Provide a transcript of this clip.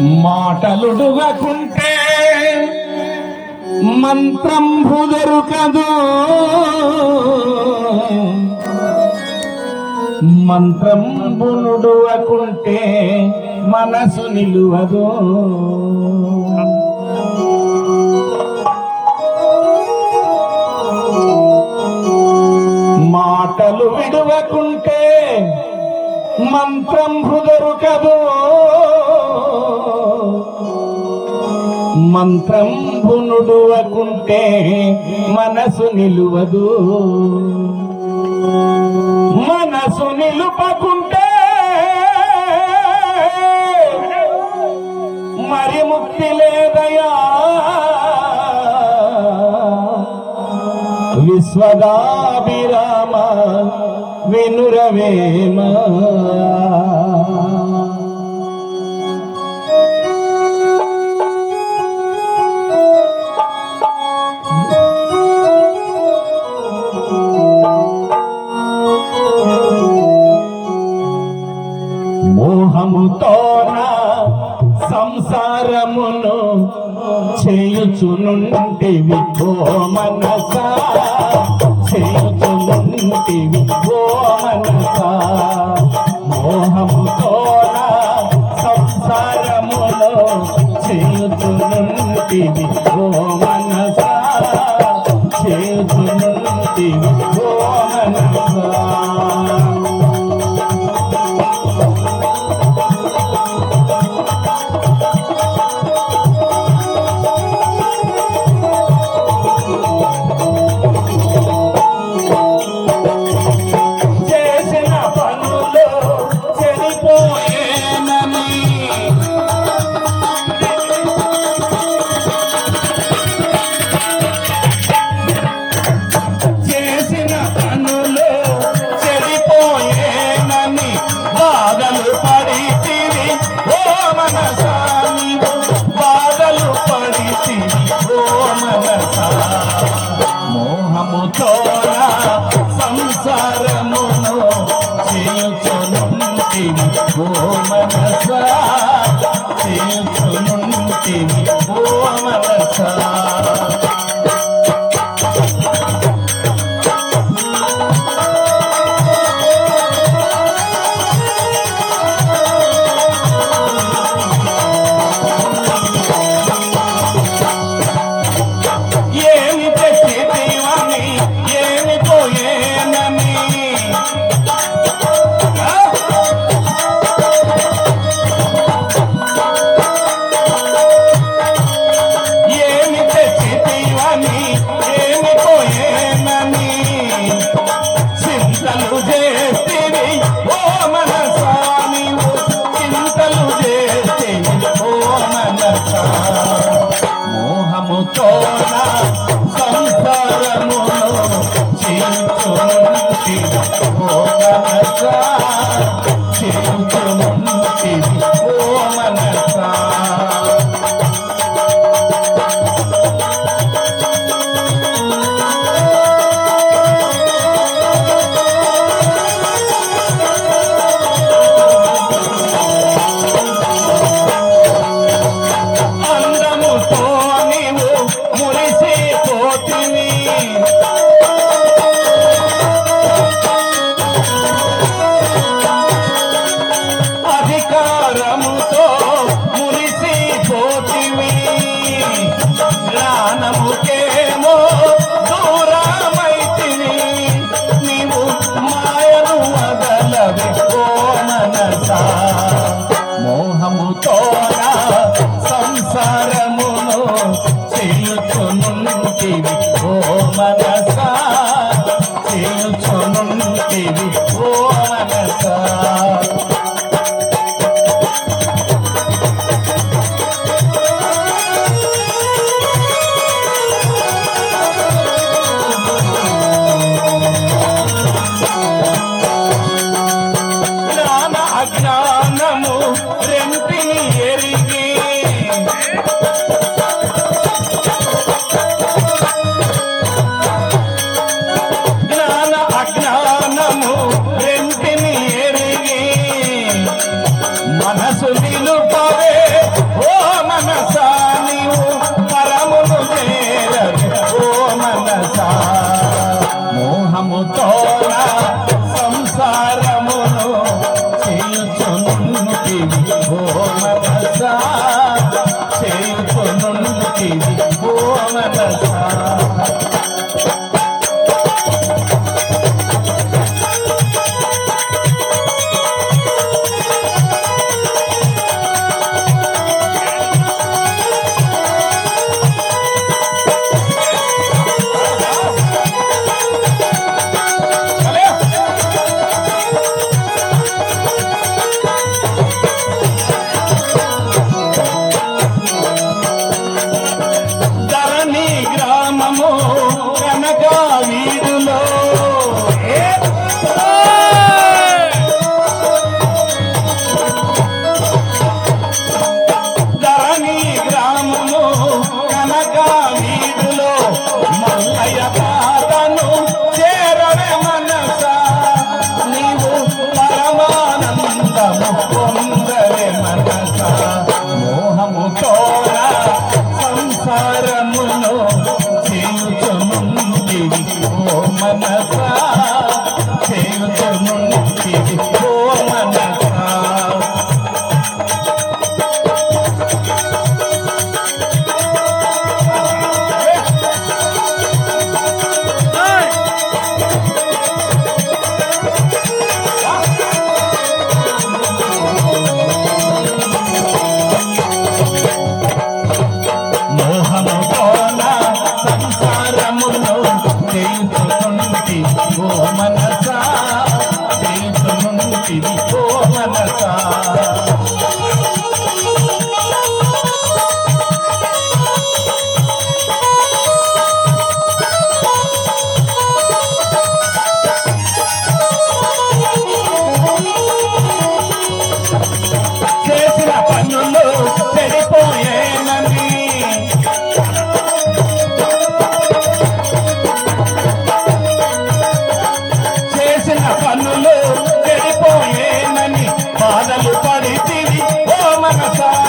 మాటలుడుగకుంటే మంత్రం దొరకదు మంత్రం బునుడువకుంటే మనసు నిలువదు మాటలు విడువకుంటే మంత్రం దొరకదు మంత్రం బునుడువకుంటే మనసు నిలువదు మనసు నిలుపకుంటే మరి ముక్తి లేదయా విశ్వదాభిరామ వినురవేమ మోహముతోన సంసారమును చేయుచునుంటివి ఓ మనస చేయుచునుంటివి ఓ మనస మోహముతోన సంసారమును చేయుచునుంటివి ఓ మనస చేయుచునుంటివి ఓ మనస చేసిన పనులు చెడిపోయేనని చేసిన పనులు చెడిపోయేనని బాధలు పడితివి ఓ మనసా నీవు బాధలు పడితివి ఓ మనసా మోహముతోన సంసారమును చేయుచునుంటివి ఓ మనసా చేయుచునుంటివి ఓ మనసా ఏమి పెట్టివని ఏమి పోయేనని ఏమి ఓ మనసా చేయుకొనుంటివి ఓ మనసా ధరణి గ్రామము కనక వీరులో ధరణి గ్రామము కనక వీరులో మల్లయ్య తాతను చేరవే మనస నీవు పరమానందము పొందవే మనస మోహముతోన సంసారమును చేయుచునుండివి ఓ మనస చేయుచునుండివి ఓ మనస మోహము కోన సంసారమును చేయుచునుంటి ఓ మనస చేయుచునుంటి ఓ మనస చేసిన పనులు చెడిపోయేనని చేసిన పనులు చెడిపోయేనని బాధలు పడితివి ఓ మనసా